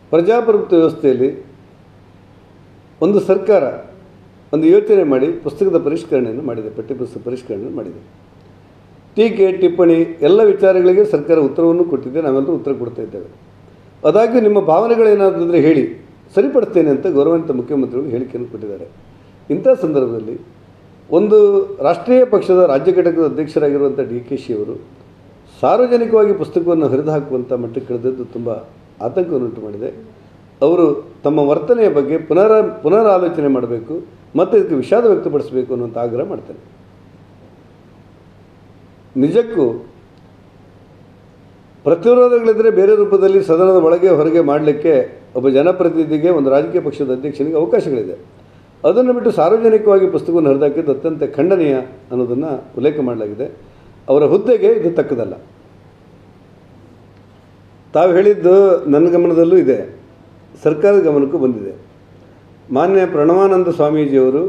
ಪ್ರಜಾಪ್ರಭುತ್ವ ವ್ಯವಸ್ಥೆಯಲ್ಲಿ ಒಂದು ಸರ್ಕಾರ ಒಂದು ಯೋಚನೆ ಮಾಡಿ ಪುಸ್ತಕದ ಪರಿಷ್ಕರಣೆಯನ್ನು ಮಾಡಿದೆ ಪಠ್ಯಪುಸ್ತಕ ಪರಿಷ್ಕರಣೆ ಮಾಡಿದೆ ಟೀಕೆ ಟಿಪ್ಪಣಿ ಎಲ್ಲ ವಿಚಾರಗಳಿಗೆ ಸರ್ಕಾರ ಉತ್ತರವನ್ನು ಕೊಟ್ಟಿದೆ ನಾವೆಲ್ಲರೂ ಉತ್ತರ ಕೊಡ್ತಾ ಇದ್ದೇವೆ ಆದಾಗ್ಯೂ ನಿಮ್ಮ ಭಾವನೆಗಳೇನಾದರೂ ಹೇಳಿ ಸರಿಪಡಿಸ್ತೇನೆ ಅಂತ ಗೌರವಾನ್ವಿತ ಮುಖ್ಯಮಂತ್ರಿಗಳು ಹೇಳಿಕೆಯನ್ನು ಕೊಟ್ಟಿದ್ದಾರೆ ಇಂಥ ಸಂದರ್ಭದಲ್ಲಿ ಒಂದು ರಾಷ್ಟ್ರೀಯ ಪಕ್ಷದ ರಾಜ್ಯ ಘಟಕದ ಅಧ್ಯಕ್ಷರಾಗಿರುವಂಥ ಡಿ ಕೆ ಶಿ ಅವರು ಸಾರ್ವಜನಿಕವಾಗಿ ಪುಸ್ತಕವನ್ನು ಹರಿದು ಹಾಕುವಂಥ ಮಟ್ಟಕ್ಕೆ ಇಳಿದದ್ದು ತುಂಬ ಆತಂಕವನ್ನುಂಟು ಮಾಡಿದೆ ಅವರು ತಮ್ಮ ವರ್ತನೆಯ ಬಗ್ಗೆ ಪುನರ ಪುನರಾಲೋಚನೆ ಮಾಡಬೇಕು ಮತ್ತು ಇದಕ್ಕೆ ವಿಷಾದ ವ್ಯಕ್ತಪಡಿಸಬೇಕು ಅನ್ನುವಂಥ ಆಗ್ರಹ ಮಾಡ್ತೇನೆ ನಿಜಕ್ಕೂ ಪ್ರತಿರೋಧಗಳಿದ್ದರೆ ಬೇರೆ ರೂಪದಲ್ಲಿ ಸದನದ ಒಳಗೆ ಹೊರಗೆ ಮಾಡಲಿಕ್ಕೆ ಒಬ್ಬ ಜನಪ್ರತಿನಿಧಿಗೆ ಒಂದು ರಾಜಕೀಯ ಪಕ್ಷದ ಅಧ್ಯಕ್ಷನಿಗೆ ಅವಕಾಶಗಳಿದೆ ಅದನ್ನು ಬಿಟ್ಟು ಸಾರ್ವಜನಿಕವಾಗಿ ಪುಸ್ತಕವನ್ನು ಹರಿದಾಕಿದ್ದು ಅತ್ಯಂತ ಖಂಡನೀಯ ಅನ್ನೋದನ್ನು ಉಲ್ಲೇಖ ಮಾಡಲಾಗಿದೆ ಅವರ ಹುದ್ದೆಗೆ ಇದು ತಕ್ಕದಲ್ಲ ತಾವು ಹೇಳಿದ್ದು ನನ್ನ ಗಮನದಲ್ಲೂ ಇದೆ ಸರ್ಕಾರದ ಗಮನಕ್ಕೂ ಬಂದಿದೆ ಮಾನ್ಯ ಪ್ರಣವಾನಂದ ಸ್ವಾಮೀಜಿಯವರು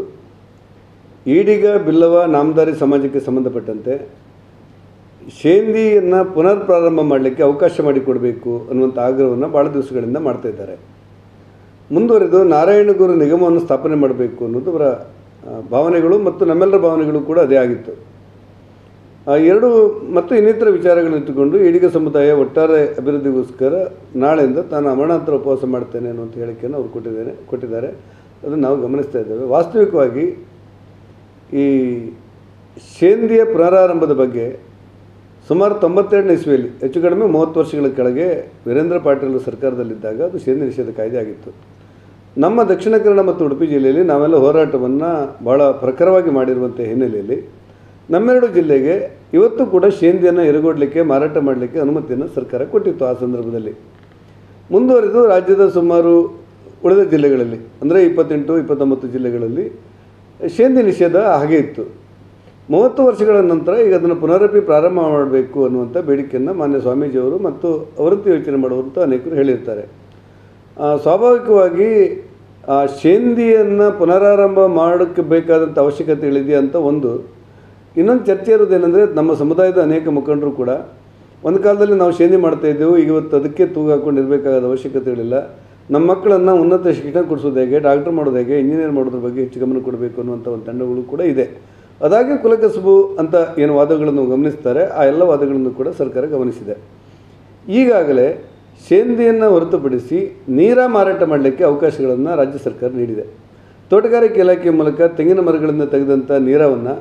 ಈಡಿಗ ಬಿಲ್ಲವ ನಾಮದಾರಿ ಸಮಾಜಕ್ಕೆ ಸಂಬಂಧಪಟ್ಟಂತೆ ಶೇಂದಿಯನ್ನು ಪುನರ್ ಪ್ರಾರಂಭ ಮಾಡಲಿಕ್ಕೆ ಅವಕಾಶ ಮಾಡಿಕೊಡಬೇಕು ಅನ್ನುವಂಥ ಆಗ್ರಹವನ್ನು ಭಾಳ ದಿವಸಗಳಿಂದ ಮಾಡ್ತಾ ಇದ್ದಾರೆ ಮುಂದುವರೆದು ನಾರಾಯಣಗುರು ನಿಗಮವನ್ನು ಸ್ಥಾಪನೆ ಮಾಡಬೇಕು ಅನ್ನೋದು ಅವರ ಆ, ಭಾವನೆಗಳು ಮತ್ತು ನಮ್ಮೆಲ್ಲರ ಭಾವನೆಗಳು ಕೂಡ ಅದೇ ಆಗಿತ್ತು ಆ ಎರಡು ಮತ್ತು ಇನ್ನಿತರ ವಿಚಾರಗಳನ್ನು ಇಟ್ಟುಕೊಂಡು ಈಡಿಗ ಸಮುದಾಯ ಒಟ್ಟಾರೆ ಅಭಿವೃದ್ಧಿಗೋಸ್ಕರ ನಾಳೆಯಿಂದ ತಾನು ಅಮರಣಾಂತರ ಉಪವಾಸ ಮಾಡ್ತೇನೆ ಅನ್ನುವಂಥ ಹೇಳಿಕೆಯನ್ನು ಅವರು ಕೊಟ್ಟಿದ್ದೇನೆ ಕೊಟ್ಟಿದ್ದಾರೆ ಅದನ್ನು ನಾವು ಗಮನಿಸ್ತಾ ಇದ್ದೇವೆ ವಾಸ್ತವಿಕವಾಗಿ ಈ ಶೇಂದಿಯ ಪುನರಾರಂಭದ ಬಗ್ಗೆ ಸುಮಾರು ತೊಂಬತ್ತೆರಡನೇ ಇಸ್ವಿಯಲ್ಲಿ ಹೆಚ್ಚು ಕಡಿಮೆ ಮೂವತ್ತು ವರ್ಷಗಳ ಕೆಳಗೆ ವೀರೇಂದ್ರ ಪಾಟೀಲ್ ಸರ್ಕಾರದಲ್ಲಿದ್ದಾಗ ಅದು ಶೇಂದಿ ನಿಷೇಧ ಕಾಯ್ದೆ ಆಗಿತ್ತು ನಮ್ಮ ದಕ್ಷಿಣ ಕನ್ನಡ ಮತ್ತು ಉಡುಪಿ ಜಿಲ್ಲೆಯಲ್ಲಿ ನಾವೆಲ್ಲ ಹೋರಾಟವನ್ನು ಭಾಳ ಪ್ರಖರವಾಗಿ ಮಾಡಿರುವಂಥ ಹಿನ್ನೆಲೆಯಲ್ಲಿ ನಮ್ಮೆರಡು ಜಿಲ್ಲೆಗೆ ಇವತ್ತು ಕೂಡ ಶೇಂದಿಯನ್ನು ಎರಗೊಡ್ಲಿಕ್ಕೆ ಮಾರಾಟ ಮಾಡಲಿಕ್ಕೆ ಅನುಮತಿಯನ್ನು ಸರ್ಕಾರ ಕೊಟ್ಟಿತ್ತು ಆ ಸಂದರ್ಭದಲ್ಲಿ ಮುಂದುವರೆದು ರಾಜ್ಯದ ಸುಮಾರು ಉಳಿದ ಜಿಲ್ಲೆಗಳಲ್ಲಿ ಅಂದರೆ ಇಪ್ಪತ್ತೆಂಟು ಇಪ್ಪತ್ತೊಂಬತ್ತು ಜಿಲ್ಲೆಗಳಲ್ಲಿ ಶೇಂದಿ ನಿಷೇಧ ಹಾಗೆ ಇತ್ತು ಮೂವತ್ತು ವರ್ಷಗಳ ನಂತರ ಈಗ ಅದನ್ನು ಪುನರಪಿ ಪ್ರಾರಂಭ ಮಾಡಬೇಕು ಅನ್ನುವಂಥ ಬೇಡಿಕೆಯನ್ನು ಮಾನ್ಯ ಸ್ವಾಮೀಜಿಯವರು ಮತ್ತು ಅವರಂತೆ ಯೋಚನೆ ಮಾಡುವಂಥ ಅನೇಕರು ಹೇಳಿರ್ತಾರೆ ಆ, ಸ್ವಾಭಾವಿಕವಾಗಿ ಆ ಶೇಂದಿಯನ್ನು ಪುನರಾರಂಭ ಮಾಡೋಕ್ಕೆ ಬೇಕಾದಂಥ ಅವಶ್ಯಕತೆಗಳಿದೆಯಾ ಅಂತ ಒಂದು ಇನ್ನೊಂದು ಚರ್ಚೆ ಇರೋದೇನೆಂದರೆ ನಮ್ಮ ಸಮುದಾಯದ ಅನೇಕ ಮುಖಂಡರು ಕೂಡ ಒಂದು ಕಾಲದಲ್ಲಿ ನಾವು ಶೇಂದಿ ಮಾಡ್ತಾ ಇದ್ದೆವು ಈಗ ಇವತ್ತು ಅದಕ್ಕೆ ತೂಗು ಹಾಕೊಂಡು ಇರಬೇಕಾದ ಅವಶ್ಯಕತೆಗಳಿಲ್ಲ ನಮ್ಮ ಮಕ್ಕಳನ್ನು ಉನ್ನತ ಶಿಕ್ಷಣ ಕೊಡಿಸೋದು ಹೇಗೆ ಡಾಕ್ಟರ್ ಮಾಡೋದು ಹೇಗೆ ಇಂಜಿನಿಯರ್ ಮಾಡೋದ್ರ ಬಗ್ಗೆ ಹೆಚ್ಚು ಗಮನ ಕೊಡಬೇಕು ಅನ್ನುವಂಥ ಒಂದು ತಂಡಗಳು ಕೂಡ ಇದೆ ಅದಾಗಿ ಕುಲಕಸಬು ಅಂತ ಏನು ವಾದಗಳನ್ನು ಗಮನಿಸ್ತಾರೆ ಆ ಎಲ್ಲ ವಾದಗಳನ್ನು ಕೂಡ ಸರ್ಕಾರ ಗಮನಿಸಿದೆ ಈಗಾಗಲೇ ಶೇಂದಿಯನ್ನು ಹೊರತುಪಡಿಸಿ ನೀರ ಮಾರಾಟ ಮಾಡಲಿಕ್ಕೆ ಅವಕಾಶಗಳನ್ನು ರಾಜ್ಯ ಸರ್ಕಾರ ನೀಡಿದೆ ತೋಟಗಾರಿಕೆ ಇಲಾಖೆ ಮೂಲಕ ತೆಂಗಿನ ಮರಗಳಿಂದ ತೆಗೆದಂಥ ನೀರವನ್ನು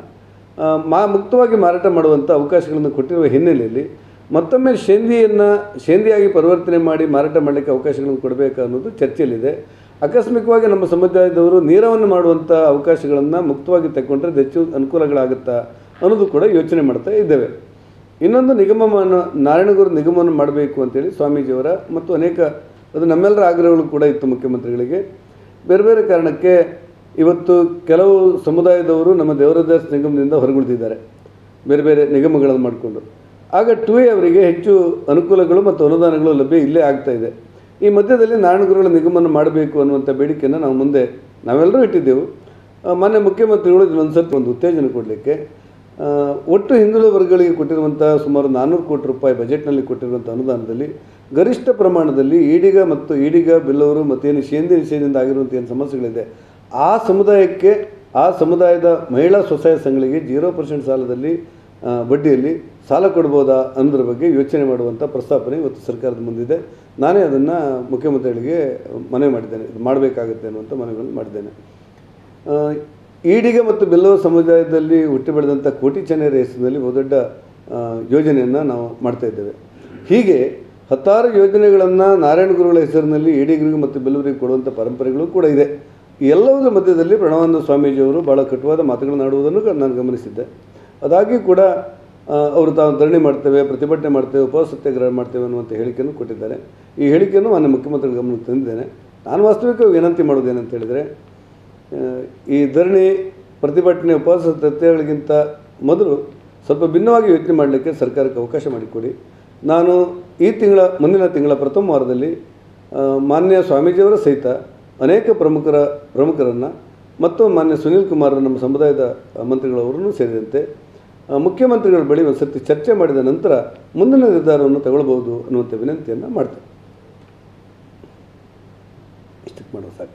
ಮಾ ಮುಕ್ತವಾಗಿ ಮಾರಾಟ ಮಾಡುವಂಥ ಅವಕಾಶಗಳನ್ನು ಕೊಟ್ಟಿರುವ ಹಿನ್ನೆಲೆಯಲ್ಲಿ ಮತ್ತೊಮ್ಮೆ ಶೇಂದಿಯನ್ನು ಶೇಂದಿಯಾಗಿ ಪರಿವರ್ತನೆ ಮಾಡಿ ಮಾರಾಟ ಮಾಡಲಿಕ್ಕೆ ಅವಕಾಶಗಳನ್ನು ಕೊಡಬೇಕು ಅನ್ನೋದು ಚರ್ಚೆಯಲ್ಲಿದೆ ಆಕಸ್ಮಿಕವಾಗಿ ನಮ್ಮ ಸಮುದಾಯದವರು ನೀರವನ್ನು ಮಾಡುವಂಥ ಅವಕಾಶಗಳನ್ನು ಮುಕ್ತವಾಗಿ ತಗೊಂಡ್ರೆ ಅದು ಹೆಚ್ಚು ಅನುಕೂಲಗಳಾಗುತ್ತಾ ಅನ್ನೋದು ಕೂಡ ಯೋಚನೆ ಮಾಡ್ತಾ ಇದ್ದೇವೆ ಇನ್ನೊಂದು ನಿಗಮವನ್ನು ನಾರಾಯಣಗುರು ನಿಗಮವನ್ನು ಮಾಡಬೇಕು ಅಂತೇಳಿ ಸ್ವಾಮೀಜಿಯವರ ಮತ್ತು ಅನೇಕ ಅದು ನಮ್ಮೆಲ್ಲರ ಆಗ್ರಹಗಳು ಕೂಡ ಇತ್ತು ಮುಖ್ಯಮಂತ್ರಿಗಳಿಗೆ ಬೇರೆ ಬೇರೆ ಕಾರಣಕ್ಕೆ ಇವತ್ತು ಕೆಲವು ಸಮುದಾಯದವರು ನಮ್ಮ ದೇವರದಾಸ್ ನಿಗಮದಿಂದ ಹೊರಗುಳಿದಿದ್ದಾರೆ ಬೇರೆ ಬೇರೆ ನಿಗಮಗಳನ್ನು ಮಾಡಿಕೊಂಡು ಆಗ ಟು ಎ ಅವರಿಗೆ ಹೆಚ್ಚು ಅನುಕೂಲಗಳು ಮತ್ತು ಅನುದಾನಗಳು ಲಭ್ಯ ಇಲ್ಲೇ ಆಗ್ತಾ ಇದೆ ಈ ಮಧ್ಯದಲ್ಲಿ ನಾರಾಯಣಗುರುಗಳ ನಿಗಮವನ್ನು ಮಾಡಬೇಕು ಅನ್ನುವಂಥ ಬೇಡಿಕೆಯನ್ನು ನಾವು ಮುಂದೆ ನಾವೆಲ್ಲರೂ ಇಟ್ಟಿದ್ದೆವು ಆ, ಮಾನ್ಯ ಮುಖ್ಯಮಂತ್ರಿಗಳು ಇದನ್ನೊಂದು ಸರ್ತಿ ಒಂದು ಉತ್ತೇಜನ ಕೊಡಲಿಕ್ಕೆ ಆ, ಒಟ್ಟು ಹಿಂದುಳಿದ ವರ್ಗಗಳಿಗೆ ಕೊಟ್ಟಿರುವಂಥ ಸುಮಾರು ನಾನ್ನೂರು ಕೋಟಿ ರೂಪಾಯಿ ಬಜೆಟ್ನಲ್ಲಿ ಕೊಟ್ಟಿರುವಂಥ ಅನುದಾನದಲ್ಲಿ ಗರಿಷ್ಠ ಪ್ರಮಾಣದಲ್ಲಿ ಈಡಿಗ ಮತ್ತು ಈಡಿಗ ಬಿಲ್ಲವರು ಮತ್ತೇನು ಶೇಂದಿ ನಿಷೇಧದಿಂದ ಆಗಿರುವಂಥ ಏನು ಸಮಸ್ಯೆಗಳಿದೆ ಆ ಸಮುದಾಯಕ್ಕೆ ಆ ಸಮುದಾಯದ ಮಹಿಳಾ ಸ್ವಸಹಾಯ ಸಂಘಗಳಿಗೆ ಜೀರೋ ಪರ್ಸೆಂಟ್ ಸಾಲದಲ್ಲಿ ಆ, ಬಡ್ಡಿಯಲ್ಲಿ ಸಾಲ ಕೊಡ್ಬೋದಾ ಅನ್ನೋದ್ರ ಬಗ್ಗೆ ಯೋಚನೆ ಮಾಡುವಂಥ ಪ್ರಸ್ತಾಪನೆ ಇವತ್ತು ಸರ್ಕಾರದ ಮುಂದಿದೆ ನಾನೇ ಅದನ್ನು ಮುಖ್ಯಮಂತ್ರಿಗಳಿಗೆ ಮನವಿ ಮಾಡಿದ್ದೇನೆ ಇದು ಮಾಡಬೇಕಾಗುತ್ತೆ ಅನ್ನುವಂಥ ಮನವಿಗಳನ್ನು ಮಾಡಿದ್ದೇನೆ ಆ, ಈಡಿಗ ಮತ್ತು ಬೆಲ್ಲವ ಸಮುದಾಯದಲ್ಲಿ ಹುಟ್ಟಿ ಬೆಳೆದಂಥ ಕೋಟಿ ಚೆನ್ನೈರ ಹೆಸರಿನಲ್ಲಿ ಬಹುದೊಡ್ಡ ಆ, ಯೋಜನೆಯನ್ನು ನಾವು ಮಾಡ್ತಾ ಇದ್ದೇವೆ ಹೀಗೆ ಹತ್ತಾರು ಯೋಜನೆಗಳನ್ನು ನಾರಾಯಣ ಗುರುಗಳ ಹೆಸರಿನಲ್ಲಿ ಈಡಿಗರಿಗೆ ಮತ್ತು ಬೆಲ್ಲವರಿಗೆ ಕೊಡುವಂಥ ಪರಂಪರೆಗಳು ಕೂಡ ಇದೆ ಈ ಎಲ್ಲದರ ಮಧ್ಯದಲ್ಲಿ ಪ್ರಣವಾನಂದ ಸ್ವಾಮೀಜಿಯವರು ಭಾಳ ಕಟುವಾದ ಮಾತುಗಳನ್ನು ಆಡುವುದನ್ನು ಕ- ನಾನು ಗಮನಿಸಿದ್ದೆ ಅದಾಗಿಯೂ ಕೂಡ ಆ, ಅವರು ತಾವು ಧರಣಿ ಮಾಡ್ತೇವೆ ಪ್ರತಿಭಟನೆ ಮಾಡ್ತೇವೆ ಉಪವಾಸ ಸತ್ಯಾಗ್ರಹ ಮಾಡ್ತೇವೆ ಅನ್ನುವಂಥ ಹೇಳಿಕೆಯನ್ನು ಕೊಟ್ಟಿದ್ದಾರೆ ಈ ಹೇಳಿಕೆಯನ್ನು ಮಾನ್ಯ ಮುಖ್ಯಮಂತ್ರಿಗಳ ಗಮನಕ್ಕೆ ತಂದಿದ್ದೇನೆ ನಾನು ವಾಸ್ತವಿಕವಾಗಿ ವಿನಂತಿ ಮಾಡೋದೇನಂತ ಹೇಳಿದರೆ ಆ, ಈ ಧರಣಿ ಪ್ರತಿಭಟನೆ ಉಪವಾಸ ಸತ್ಯಾಗ್ರಹಗಳಿಗಿಂತ ಮೊದಲು ಸ್ವಲ್ಪ ಭಿನ್ನವಾಗಿ ಯೋಚನೆ ಮಾಡಲಿಕ್ಕೆ ಸರ್ಕಾರಕ್ಕೆ ಅವಕಾಶ ಮಾಡಿಕೊಡಿ ನಾನು ಈ ತಿಂಗಳ ಮುಂದಿನ ತಿಂಗಳ ಪ್ರಥಮ ವಾರದಲ್ಲಿ ಆ, ಮಾನ್ಯ ಸ್ವಾಮೀಜಿಯವರ ಸಹಿತ ಅನೇಕ ಪ್ರಮುಖರ ಪ್ರಮುಖರನ್ನು ಮತ್ತು ಮಾನ್ಯ ಸುನೀಲ್ ಕುಮಾರ್ ನಮ್ಮ ಸಮುದಾಯದ ಮಂತ್ರಿಗಳವರನ್ನು ಸೇರಿದಂತೆ ಆ, ಮುಖ್ಯಮಂತ್ರಿಗಳ ಬಳಿ ಒಂದು ಸರ್ತಿ ಚರ್ಚೆ ಮಾಡಿದ ನಂತರ ಮುಂದಿನ ನಿರ್ಧಾರವನ್ನು ತಗೊಳ್ಬೋದು ಅನ್ನುವಂಥ ವಿನಂತಿಯನ್ನು ಮಾಡ್ತೇನೆ ಮಾಡುವ ಸಾಧ್ಯ